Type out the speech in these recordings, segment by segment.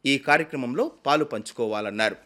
ఈ కార్యక్రమంలో పాలు పంచుకోవాలన్నారు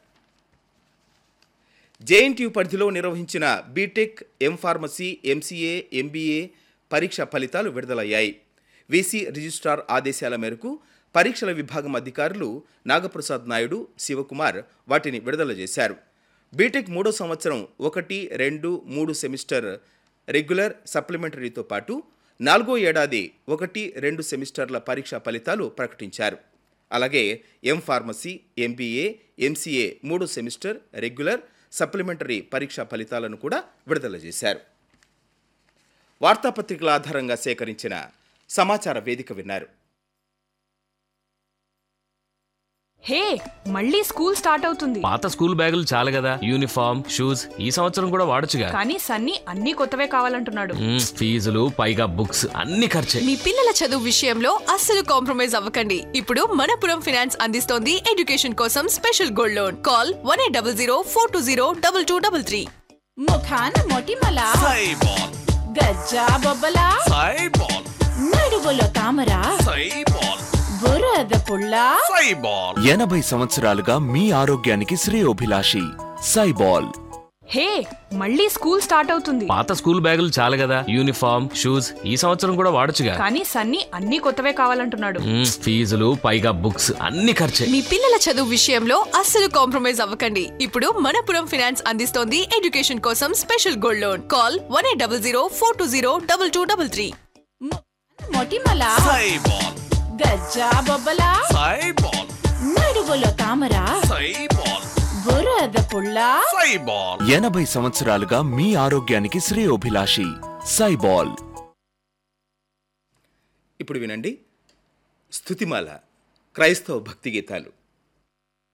జేఎన్టీయు పరిధిలో నిర్వహించిన B Tech M pharmacy MCA MBA పరీక్ష ఫలితాలు విడుదలయ్యాయి వీసీ రిజిస్ట్రార్ ఆదేశాల మేరకు పరీక్షల విభాగం అధికారులు నాగప్రసాద్ నాయుడు శివకుమార్ వాటిని విడుదల చేశారు బీటెక్ మూడో సంవత్సరం ఒకటి రెండు మూడు సెమిస్టర్ రెగ్యులర్ సప్లిమెంటరీతో పాటు నాలుగో ఏడాది ఒకటి రెండు సెమిస్టర్ల పరీక్ష ఫలితాలు ప్రకటించారు అలాగే ఎం ఫార్మసీ ఎంబీఏ ఎంసీఏ మూడు సెమిస్టర్ రెగ్యులర్ సప్లిమెంటరీ పరీక్ష ఫలితాలను కూడా విడుదల చేశారు వార్తాపత్రికల ఆధారంగా సేకరించిన సమాచార వేదిక విన్నారు హే మళ్ళీ స్కూల్ స్టార్ట్ అవుతుంది పాత స్కూల్ బ్యాగులు చాలు కదా యూనిఫామ్ షూస్ ఈ సంవత్సరం కూడా వాడొచ్చుగా కానీ సన్నీ అన్ని కొత్తవే కావాలంటున్నాడు మ్మ్, ఫీజులు పైగా బుక్స్ అన్ని ఖర్చే మీ పిల్లల చదువు విషయంలో అస్సలు కాంప్రమైజ్ అవ్వకండి ఇప్పుడు మనపురం ఫినాన్స్ అందిస్తోంది ఎడ్యుకేషన్ కోసం special gold loan call one eight double zero four two zero double two double three ముఖాన మొటిమల సైబాల్ గజ్జా బొబ్బల సైబాల్ నడువులో తామర సైబాల్ బురద పుల్ల సైబాల్ ఎనభై సంవత్సరాలుగా మీ ఆరోగ్యానికి శ్రేయోభిలాషి సైబాల్ హే మళ్ళీ స్కూల్ స్టార్ట్ అవుతుంది పాత స్కూల్ బ్యాగులు చాలు కదా యూనిఫామ్ షూస్ ఈ సంవత్సరం కూడా వాడొచ్చుగా కానీ సన్నీ అన్ని కొత్తవే కావాలంటున్నాడు మ్మ్, ఫీజులు పైగా బుక్స్ అన్ని ఖర్చే మీ పిల్లల చదువు విషయంలో అస్సలు కాంప్రమైజ్ అవ్వకండి ఇప్పుడు మనపురం ఫినాన్స్ అందిస్తోంది ఎడ్యుకేషన్ కోసం special gold loan call one eight double zero four two zero double two double three మొటిమల సైబాల్ గజ్జా బొబ్బల సైబాల్ నడువులో తామర సైబాల్ బురద పుల్ల సైబాల్ ఎనభై సంవత్సరాలుగా మీ ఆరోగ్యానికి శ్రేయోభిలాషి సైబాల్ ఇప్పుడు వినండి స్థుతిమాల క్రైస్తవ భక్తి గీతాలు